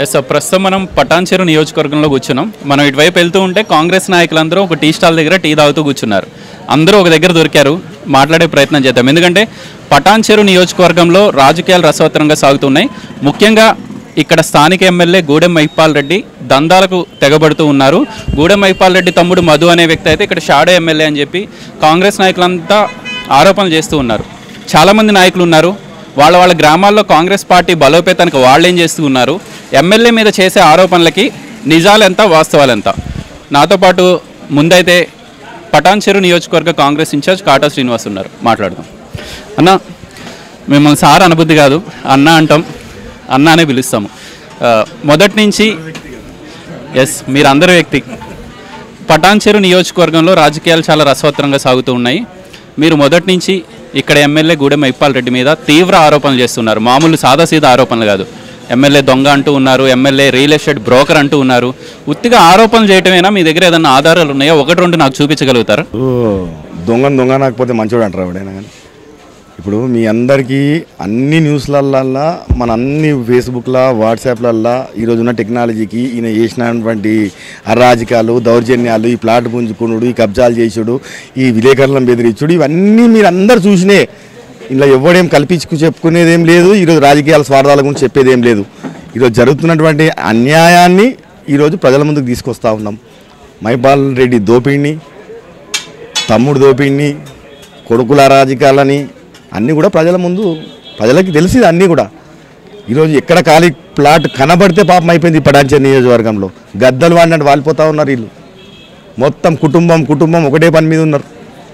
Yes sir ప్రస్తుతం మనం పటాన్చెరు నియోజకవర్గంలో కూర్చున్నాం మనం ఇటువైపు వెళ్తూ ఉంటే కాంగ్రెస్ నాయకులందరూ ఒక టీ స్టాల్ దగ్గర టీ తాగుతూ కూర్చున్నారు అందరూ ఒక దగ్గర దొరికారు మాట్లాడే ప్రయత్నం చేద్దాం ఎందుకంటే పటాన్చెరు నియోజకవర్గంలో రాజకీయాలు రసవత్తరంగా సాగుతున్నాయి ముఖ్యంగా ఇక్కడ స్థానిక ఎమ్మెల్యే గూడెం మైపాల్ రెడ్డి దందాలకు తెగబడుతూ ఉన్నారు గూడెం మైపాల్ రెడ్డి తమ్ముడు మధు అనే వ్యక్తి అయితే ఇక్కడ షాడో ఎమ్మెల్యే అని చెప్పి కాంగ్రెస్ నాయకులంతా ఆరోపణలు చేస్తూ ఉన్నారు చాలామంది నాయకులు ఉన్నారు వాళ్ళ వాళ్ళ గ్రామాల్లో కాంగ్రెస్ పార్టీ బలోపేతానికి వాళ్ళు ఏం చేస్తూ ఉన్నారు ఎమ్మెల్యే మీద చేసే ఆరోపణలకి నిజాలు ఎంత వాస్తవాలు ఎంత నాతో పాటు ముందైతే పటాన్చెరు నియోజకవర్గ కాంగ్రెస్ ఇన్ఛార్జ్ కాటా శ్రీనివాస్ ఉన్నారు మాట్లాడదాం అన్న మిమ్మల్ని సార్ అనుబుద్ధి కాదు అన్న అంటాం అన్న అనే పిలుస్తాము ఆ, మొదటి నుంచి ఎస్ మీరు అందరి వ్యక్తి పటాన్చెరు నియోజకవర్గంలో రాజకీయాలు చాలా రసవత్తరంగా సాగుతూ ఉన్నాయి మీరు మొదటి నుంచి ఇక్కడ ఎమ్మెల్యే గూడెం మైపాల్ రెడ్డి మీద తీవ్ర ఆరోపణలు చేస్తున్నారు మామూలు సాదాసీదా ఆరోపణలు కాదు ఎమ్మెల్యే దొంగ అంటూ ఉన్నారు ఎమ్మెల్యే రియల్ ఎస్టేట్ బ్రోకర్ అంటూ ఉన్నారు ఉత్తిగా ఆరోపణలు చేయటమేనా మీ దగ్గర ఏదైనా ఆధారాలు ఉన్నాయా ఒకటి రెండు నాకు చూపించగలుగుతారా ఓ, దొంగను దొంగ నాకపోతే మంచోడు అంటారు ఎవడైనా కానీ ఇప్పుడు మీ అందరికీ అన్ని న్యూస్లల్లా మన అన్ని ఫేస్బుక్లో వాట్సాప్లల్లా ఈరోజు ఉన్న టెక్నాలజీకి ఈయన చేసినటువంటి అరాజకాలు దౌర్జన్యాలు ఈ ప్లాట్ పుంజుకునుడు ఈ కబ్జాలు చేసుడు ఈ విలేకరులను బెదిరించుడు ఇవన్నీ మీరు అందరు చూసినే ఇలా ఎవడేం కల్పించుకు చెప్పుకునేది ఏం లేదు ఈరోజు రాజకీయాల స్వార్థాల గురించి చెప్పేది ఏం లేదు ఈరోజు జరుగుతున్నటువంటి అన్యాయాన్ని ఈరోజు ప్రజల ముందుకు తీసుకొస్తా ఉన్నాం మైపాల్ రెడ్డి దోపిడిని తమ్ముడు దోపిడిని కొడుకుల రాజకీయాలని అన్నీ కూడా ప్రజల ముందు ప్రజలకి తెలిసింది అన్నీ కూడా ఈరోజు ఎక్కడ ఖాళీ ప్లాట్ కనబడితే పాపం అయిపోయింది ఈ పడాంచే నియోజకవర్గంలో గద్దలు వాడినట్టు వాలిపోతా ఉన్నారు వీళ్ళు మొత్తం కుటుంబం కుటుంబం ఒకటే పని మీద ఉన్నారు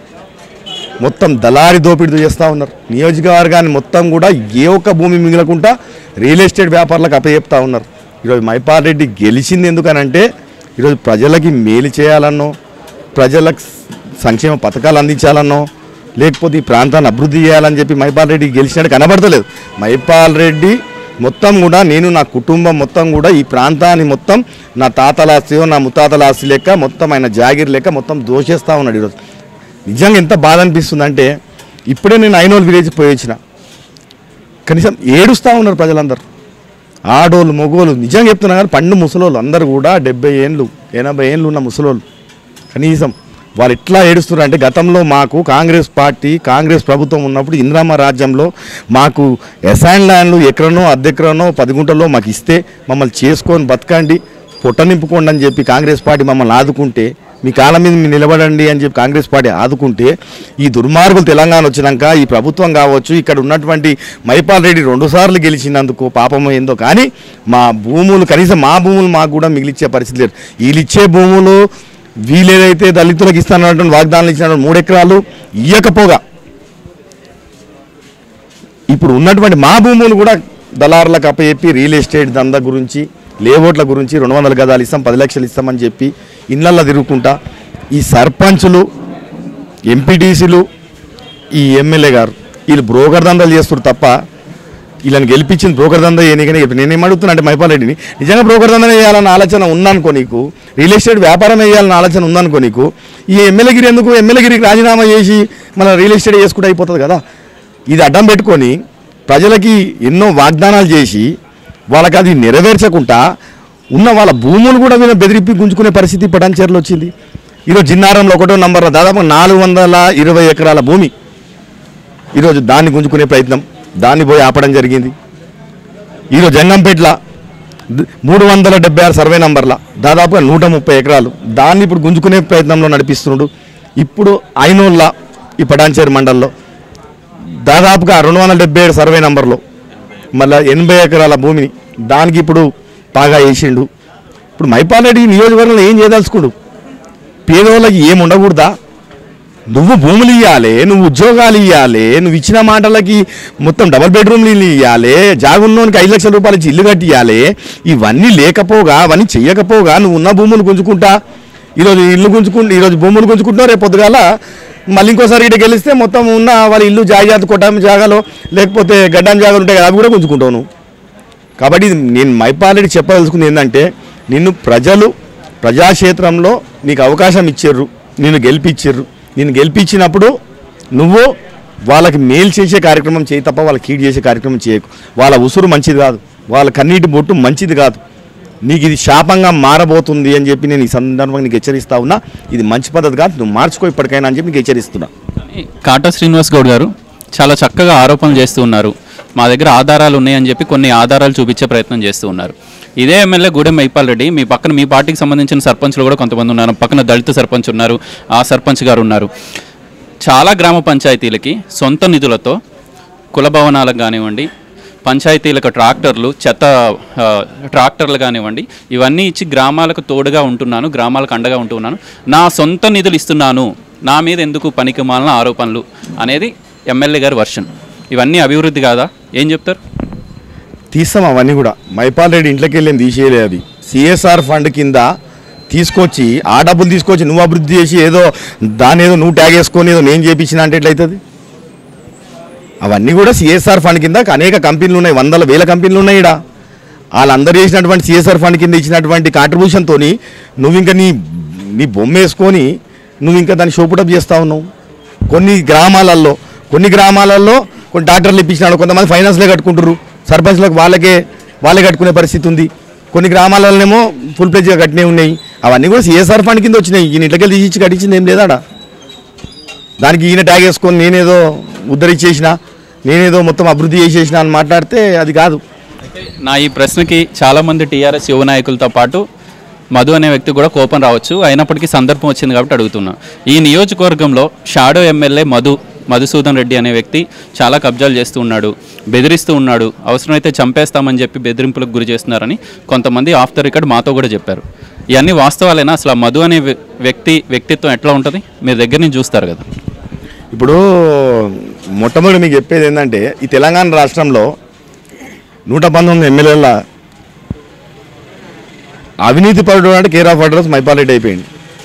మొత్తం దళారి దోపిడీ చేస్తూ ఉన్నారు నియోజకవర్గాన్ని మొత్తం కూడా ఏ ఒక్క భూమి మిగలకుండా రియల్ ఎస్టేట్ వ్యాపారులకు అప్పచెప్తా ఉన్నారు ఈరోజు మైపాల్ రెడ్డి గెలిచింది ఎందుకనంటే ఈరోజు ప్రజలకి మేలు చేయాలన్నో ప్రజలకు సంక్షేమ పథకాలు అందించాలన్నో లేకపోతే ఈ ప్రాంతాన్ని అభివృద్ధి చేయాలని చెప్పి మైపాల్ రెడ్డి గెలిచినట్టు కనబడతలేదు మైపాల్ రెడ్డి మొత్తం కూడా నేను నా కుటుంబం మొత్తం కూడా ఈ ప్రాంతాన్ని మొత్తం నా తాతల ఆస్తియో నా ముత్తాతల ఆస్తి లెక్క మొత్తం ఆయన జాగిర్ లెక్క మొత్తం దోషేస్తూ ఉన్నాడు ఈరోజు నిజంగా ఎంత బాధ అనిపిస్తుంది అంటే ఇప్పుడే నేను ఐనోల్ విలేజ్కి పోయి వచ్చిన కనీసం ఏడుస్తూ ఉన్నారు ప్రజలందరూ ఆడోళ్ళు మగోళ్ళు నిజంగా చెప్తున్నా కానీ పండు ముసలోళ్ళు అందరూ కూడా డెబ్బై ఏండ్లు ఎనభై ఏండ్లు ఉన్న ముసలోళ్ళు కనీసం వాళ్ళు ఎట్లా ఏడుస్తున్నారు అంటే గతంలో మాకు కాంగ్రెస్ పార్టీ కాంగ్రెస్ ప్రభుత్వం ఉన్నప్పుడు ఇందిరామ రాజ్యంలో మాకు ఎసైన్ ల్యాండ్లు ఎకరనో అద్దెకరనో పది గుంటలో మాకు ఇస్తే మమ్మల్ని చేసుకొని బతకండి పొట్ట నింపుకోండి అని చెప్పి కాంగ్రెస్ పార్టీ మమ్మల్ని ఆదుకుంటే మీ కాలం మీద మీరు నిలబడండి అని చెప్పి కాంగ్రెస్ పార్టీ ఆదుకుంటే ఈ దుర్మార్గులు తెలంగాణ వచ్చినాక ఈ ప్రభుత్వం కావచ్చు ఇక్కడ ఉన్నటువంటి మైపాల్ రెడ్డి రెండుసార్లు గెలిచినందుకు పాపం ఏందో కానీ మా భూములు కనీసం మా భూములు మాకు కూడా మిగిలిచ్చే పరిస్థితి లేదు వీళ్ళు ఇచ్చే భూములు వీళ్ళు ఏదైతే దళితులకు ఇస్తానటువంటి వాగ్దానాలు ఇచ్చిన మూడు ఎకరాలు ఇయ్యకపోగా ఇప్పుడు ఉన్నటువంటి మా భూములు కూడా దళారులకు అప్పచెప్పి రియల్ ఎస్టేట్ దందా గురించి లేఅవుట్ల గురించి రెండు వందల గదాలు ఇస్తాం పది లక్షలు ఇస్తామని చెప్పి ఇళ్ళల్లో తిరుగుకుంటా ఈ సర్పంచులు ఎంపీటీసీలు ఈ ఎమ్మెల్యే గారు వీళ్ళు బ్రోకర్ దందాలు చేస్తారు తప్ప వీళ్ళని గెలిపించింది బ్రోకర్ దందా ఏనికనే చెప్పి నేనేం అడుగుతున్నా అంటే మైపాల్ రెడ్డిని నిజంగా బ్రోకర్ దందా వేయాలన్న ఆలోచన ఉందనుకో నీకు రియల్ ఎస్టేట్ వ్యాపారం వేయాలన్న ఆలోచన ఉందనుకో నీకు ఈ ఎమ్మెల్యేగిరి ఎందుకు ఎమ్మెల్యేగిరికి రాజీనామా చేసి మన రియల్ ఎస్టేట్ చేసుకుంటే అయిపోతుంది కదా ఇది అడ్డం పెట్టుకొని ప్రజలకి ఎన్నో వాగ్దానాలు చేసి వాళ్ళకి అది నెరవేర్చకుండా ఉన్న వాళ్ళ భూములు కూడా వీళ్ళ బెదిరిప్పి గుంజుకునే పరిస్థితి పటాన్చేరులో వచ్చింది ఈరోజు జిన్నారంలో ఒకటో నంబర్లో దాదాపు నాలుగు వందల ఇరవై ఎకరాల భూమి ఈరోజు దాన్ని గుంజుకునే ప్రయత్నం దాన్ని పోయి ఆపడం జరిగింది ఈరోజు జంగంపేట్ల ద- మూడు వందల డెబ్బై ఆరు సర్వే నంబర్ల దాదాపుగా నూట ముప్పై ఎకరాలు దాన్ని ఇప్పుడు గుంజుకునే ప్రయత్నంలో నడిపిస్తున్నాడు ఇప్పుడు ఐనోళ్ళ ఈ పటాన్చేరు మండల్లో దాదాపుగా రెండు వందల డెబ్బై ఏడు సర్వే నంబర్లో మళ్ళీ ఎనభై ఎకరాల భూమిని దానికి ఇప్పుడు బాగా వేసిండు ఇప్పుడు మైపాల్ రెడ్డి నియోజకవర్గంలో ఏం చేయదలుచుకోడు పేదవాళ్ళకి ఏం ఉండకూడదా నువ్వు భూములు ఇవ్వాలి నువ్వు ఉద్యోగాలు ఇవ్వాలి నువ్వు ఇచ్చిన మాటలకి మొత్తం డబల్ బెడ్రూమ్లు ఇల్లు ఇవ్వాలి జాగున్నోనికి ఐదు లక్షల రూపాయలు ఇచ్చి ఇల్లు కట్టి ఇవ్వాలి ఇవన్నీ లేకపోగా అవన్నీ చెయ్యకపోగా నువ్వు ఉన్న భూములు గుంజుకుంటా ఈరోజు ఇల్లు గుంజుకుంటూ ఈరోజు భూములు గుంజుకుంటున్నావు రేపు పొద్దుగాల మళ్ళీ ఇంకోసారి ఇటు గెలిస్తే మొత్తం ఉన్న వాళ్ళ ఇల్లు జాగ్రత్త కొట్టామి జాగాలో లేకపోతే గడ్డం జాగాలు ఉంటాయి కదా అవి కూడా గుంజుకుంటావు నువ్వు కాబట్టి ఇది నేను మైపాలెడ్డి చెప్పదలుచుకుంది ఏంటంటే నిన్ను ప్రజలు ప్రజాక్షేత్రంలో నీకు అవకాశం ఇచ్చిర్రు నిన్ను గెలిపించిర్రు నిన్ను గెలిపించినప్పుడు నువ్వు వాళ్ళకి మేలు చేసే కార్యక్రమం చేయి తప్ప వాళ్ళకి కీడు చేసే కార్యక్రమం చేయకు వాళ్ళ ఉసురు మంచిది కాదు వాళ్ళ కన్నీటి బొట్టు మంచిది కాదు నీకు ఇది శాపంగా మారబోతుంది అని చెప్పి నేను ఈ సందర్భంగా నీకు హెచ్చరిస్తా ఉన్నా ఇది మంచి పద్ధతి కాదు నువ్వు మార్చుకో ఇప్పటికైనా అని చెప్పి నీకు హెచ్చరిస్తున్నా కానీ కాటా శ్రీనివాస్ గౌడ్ గారు చాలా చక్కగా ఆరోపణలు చేస్తూ ఉన్నారు మా దగ్గర ఆధారాలు ఉన్నాయని చెప్పి కొన్ని ఆధారాలు చూపించే ప్రయత్నం చేస్తూ ఉన్నారు ఇదే ఎమ్మెల్యే గూడెం మైపాల్ రెడ్డి మీ పక్కన మీ పార్టీకి సంబంధించిన సర్పంచ్లు కూడా కొంతమంది ఉన్నారు పక్కన దళిత సర్పంచ్ ఉన్నారు ఆ సర్పంచ్ గారు ఉన్నారు చాలా గ్రామ పంచాయతీలకి సొంత నిధులతో కుల భవనాలకు కానివ్వండి పంచాయతీలకు ట్రాక్టర్లు చెత్త ఆ, ట్రాక్టర్లు కానివ్వండి ఇవన్నీ ఇచ్చి గ్రామాలకు తోడుగా ఉంటున్నాను గ్రామాలకు అండగా ఉంటున్నాను నా సొంత నిధులు ఇస్తున్నాను నా మీద ఎందుకు పనికి మాలిన ఆరోపణలు అనేది ఎమ్మెల్యే గారి వర్షన్ ఇవన్నీ అభివృద్ధి కాదా ఏం చెప్తారు తీస్తాం అవన్నీ కూడా మైపాల్ రెడ్డి ఇంట్లోకి వెళ్ళి తీసేయలే అది సిఎస్ఆర్ ఫండ్ కింద తీసుకొచ్చి ఆ డబ్బులు తీసుకొచ్చి నువ్వు అభివృద్ధి చేసి ఏదో దాని ఏదో నువ్వు ట్యాగ్ వేసుకొని ఏదో నేను చేపించిన అంటే ఎట్లయితుంది అవన్నీ కూడా సిఎస్ఆర్ ఫండ్ కింద అనేక కంపెనీలు ఉన్నాయి వందల వేల కంపెనీలు ఉన్నాయి ఇక్కడ వాళ్ళందరూ చేసినటువంటి సిఎస్ఆర్ ఫండ్ కింద ఇచ్చినటువంటి కాంట్రిబ్యూషన్తో నువ్వు ఇంకా నీ నీ బొమ్మ వేసుకొని నువ్వు ఇంకా దాన్ని షోపుటప్ చేస్తా ఉన్నావు కొన్ని గ్రామాలలో కొన్ని గ్రామాలలో కొన్ని డాక్టర్లు ఇప్పించినాడు కొంతమంది ఫైనాన్స్లే కట్టుకుంటారు సర్పంచ్లకు వాళ్ళకే వాళ్ళే కట్టుకునే పరిస్థితి ఉంది కొన్ని గ్రామాలలోనేమో ఫుల్ ప్లేజ్గా కట్టినవి ఉన్నాయి అవన్నీ కూడా సిఎస్ఆర్ ఫండ్ కింద వచ్చినాయి ఈయన ఇంట్లోకి తీసి కట్టించింది ఏం లేదాడా దానికి ఈయన ట్యాగ్ వేసుకొని నేనేదో ఉద్ధరించేసిన నేనేదో మొత్తం అభివృద్ధి చేసేసిన అని మాట్లాడితే అది కాదు నా ఈ ప్రశ్నకి చాలామంది టీఆర్ఎస్ యువ నాయకులతో పాటు మధు అనే వ్యక్తి కూడా కోపం రావచ్చు అయినప్పటికీ సందర్భం వచ్చింది కాబట్టి అడుగుతున్నా ఈ నియోజకవర్గంలో షాడో ఎమ్మెల్యే మధు మధుసూదన్ రెడ్డి అనే వ్యక్తి చాలా కబ్జాలు చేస్తూ ఉన్నాడు బెదిరిస్తూ ఉన్నాడు అవసరమైతే చంపేస్తామని చెప్పి బెదిరింపులకు గురి చేస్తున్నారని కొంతమంది ఆఫ్ ద రికార్డ్ మాతో కూడా చెప్పారు ఇవన్నీ వాస్తవాలేనా అసలు ఆ మధు అనే వ్య- వ్యక్తి వ్యక్తిత్వం ఎట్లా ఉంటుంది మీరు దగ్గర నుంచి చూస్తారు కదా ఇప్పుడు మొట్టమొదటి మీకు చెప్పేది ఏంటంటే ఈ తెలంగాణ రాష్ట్రంలో నూట పంతొమ్మిది ఎమ్మెల్యేల అవినీతి పరుడు అంటే కేర్ ఆఫ్ అడ్రస్ మైపాలెట్ అయిపోయింది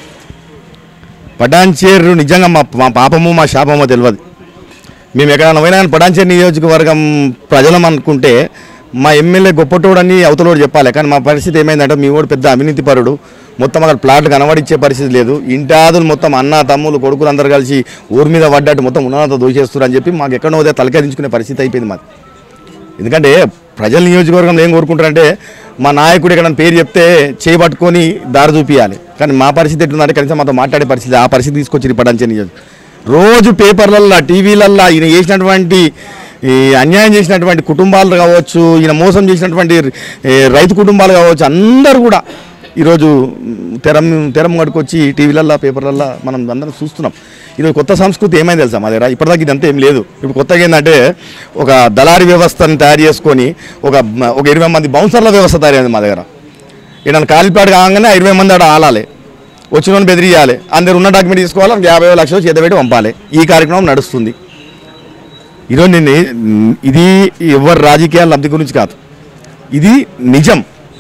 పటాన్చేరు నిజంగా మా మా పాపము మా శాపమో తెలియదు మేము ఎక్కడైనా పోయినా కానీ పటాన్చేరు నియోజకవర్గం ప్రజలం అనుకుంటే మా ఎమ్మెల్యే గొప్పటోడని అవతలోడు చెప్పాలి కానీ మా పరిస్థితి ఏమైందంటే మీ వాడు పెద్ద అవినీతి పరుడు మొత్తం అక్కడ ప్లాట్లు కనబడిచ్చే పరిస్థితి లేదు ఇంటాదులు మొత్తం అన్న తమ్ములు కొడుకులు అందరు కలిసి ఊరి మీద పడ్డట్టు మొత్తం ఉన్నదంతా దోషేస్తారు అని చెప్పి మాకు ఎక్కడో పోతే తలకాయించుకునే పరిస్థితి అయిపోయింది మాది ఎందుకంటే ప్రజల నియోజకవర్గంలో ఏం కోరుకుంటారంటే మా నాయకుడు ఇక్కడ పేరు చెప్తే చేయబట్టుకొని దారి చూపించాలి కానీ మా పరిస్థితి ఎట్లుందంటే కనీసం మాతో మాట్లాడే పరిస్థితి ఆ పరిస్థితి తీసుకొచ్చి పడంచే నియోజక రోజు పేపర్లల్లో టీవీలల్లో ఈయన చేసినటువంటి ఈ అన్యాయం చేసినటువంటి కుటుంబాలు కావచ్చు ఈయన మోసం చేసినటువంటి ఏ, రైతు కుటుంబాలు కావచ్చు అందరూ కూడా ఈరోజు తెరం తెరం కడుకొచ్చి టీవీలల్లో పేపర్లల్లో మనం అందరం చూస్తున్నాం ఈరోజు కొత్త సంస్కృతి ఏమైంది తెలుసా మా దగ్గర ఇప్పటిదాకా ఇదంతా ఏం లేదు ఇప్పుడు కొత్తగా ఏంటంటే ఒక దళారీ వ్యవస్థను తయారు చేసుకొని ఒక ఒక ఇరవై మంది బౌన్సర్ల వ్యవస్థ తయారైంది మా దగ్గర ఈయన కాలిపాటు కాగానే ఆ ఇరవై మంది ఆడ ఆలాలి వచ్చిన వాళ్ళని బెదిరియాలి అందరు ఉన్న డాక్యుమెంట్ తీసుకోవాలి ఒక యాభై వేల లక్షలు చేత పెట్టి పంపాలి ఈ కార్యక్రమం నడుస్తుంది ఈరోజు నేను ఇది ఎవరి రాజకీయాల లబ్ధి గురించి కాదు ఇది నిజం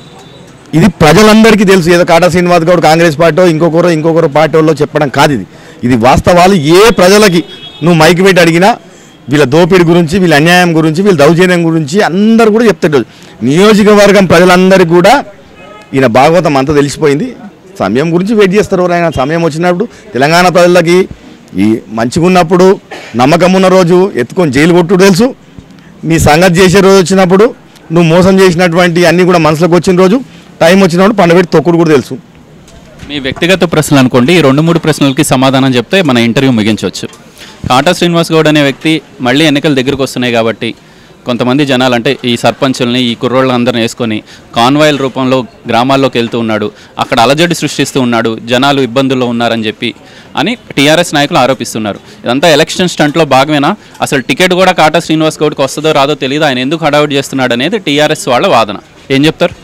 ఇది ప్రజలందరికీ తెలుసు ఏదో కాటా శ్రీనివాస్ గౌడ్ కాంగ్రెస్ పార్టీ ఇంకొకరు ఇంకొకరు పార్టీ వాళ్ళు చెప్పడం కాదు ఇది ఇది వాస్తవాలు ఏ ప్రజలకి నువ్వు మైకి పెట్టి అడిగినా వీళ్ళ దోపిడీ గురించి వీళ్ళ అన్యాయం గురించి వీళ్ళ దౌర్జన్యం గురించి అందరు కూడా చెప్తాడు నియోజకవర్గం ప్రజలందరికీ కూడా ఈయన భాగవతం అంతా తెలిసిపోయింది సమయం గురించి వెయిట్ చేస్తారు ఆయన సమయం వచ్చినప్పుడు తెలంగాణ ప్రజలకి ఈ మంచిగా ఉన్నప్పుడు నమ్మకం ఉన్న రోజు ఎత్తుకొని జైలు కొట్టుడు తెలుసు నీ సంగతి చేసే రోజు వచ్చినప్పుడు నువ్వు మోసం చేసినటువంటి అన్నీ కూడా మనసులోకి వచ్చిన రోజు టైం వచ్చినప్పుడు పండబెట్టి తొక్కుడు కూడా తెలుసు మీ వ్యక్తిగత ప్రశ్నలు అనుకోండి ఈ రెండు మూడు ప్రశ్నలకి సమాధానం చెప్తే మన ఇంటర్వ్యూ ముగించవచ్చు కాటా శ్రీనివాస్ గౌడ్ అనే వ్యక్తి మళ్ళీ ఎన్నికలు దగ్గరకు వస్తున్నాయి కాబట్టి కొంతమంది జనాలు అంటే ఈ సర్పంచుల్ని ఈ కుర్రోళ్ళందరిని వేసుకొని కాన్వాయిల్ రూపంలో గ్రామాల్లోకి వెళ్తూ ఉన్నాడు అక్కడ అలజడి సృష్టిస్తూ ఉన్నాడు జనాలు ఇబ్బందుల్లో ఉన్నారని చెప్పి అని టీఆర్ఎస్ నాయకులు ఆరోపిస్తున్నారు ఇదంతా ఎలక్షన్ స్టంట్లో భాగమేనా అసలు టికెట్ కూడా కాటా శ్రీనివాస్ గౌడ్కి వస్తుందో రాదో తెలియదు ఆయన ఎందుకు హడావుడి చేస్తున్నాడు అనేది టీఆర్ఎస్ వాళ్ళ వాదన ఏం చెప్తారు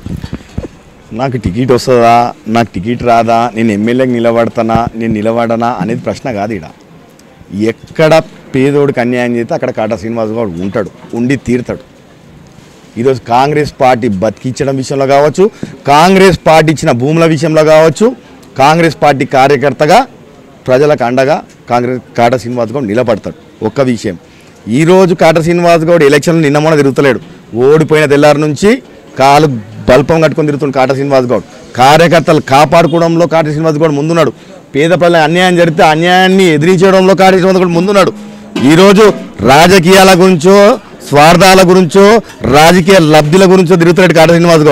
నాకు టికెట్ వస్తుందా నాకు టికెట్ రాదా నేను ఎమ్మెల్యేకి నిలబడతానా నేను నిలబడనా అనేది ప్రశ్న కాదు ఇక్కడ ఎక్కడ పేదోడికి అన్యాయం చేస్తే అక్కడ కాటా శ్రీనివాస్ గౌడ్ ఉంటాడు ఉండి తీరుతాడు ఈరోజు కాంగ్రెస్ పార్టీ బతికించడం విషయంలో కావచ్చు కాంగ్రెస్ పార్టీ ఇచ్చిన భూముల విషయంలో కావచ్చు కాంగ్రెస్ పార్టీ కార్యకర్తగా ప్రజలకు అండగా కాంగ్రెస్ కాట శ్రీనివాస్ గౌడ్ నిలబడతాడు ఒక్క విషయం ఈరోజు కాట శ్రీనివాస్ గౌడ్ ఎలక్షన్లు నిన్న మొన్న తిరుగుతలేడు ఓడిపోయిన తెల్లారి నుంచి కాలు బల్పం కట్టుకొని తిరుగుతుంది కాట శ్రీనివాస్ గౌడ్ కార్యకర్తలు కాపాడుకోవడంలో కాట శ్రీనివాస్ గౌడ్ ముందున్నాడు పేద ప్రజల అన్యాయం జరిగితే అన్యాయాన్ని ఎదిరించడంలో కాట శ్రీనివాస్ గౌడ్ ముందున్నాడు ఈరోజు రాజకీయాల గురించో స్వార్థాల గురించో రాజకీయ లబ్ధిల గురించో తిరుగుతున్నాడు కాట శ్రీనివాస్ గౌడ్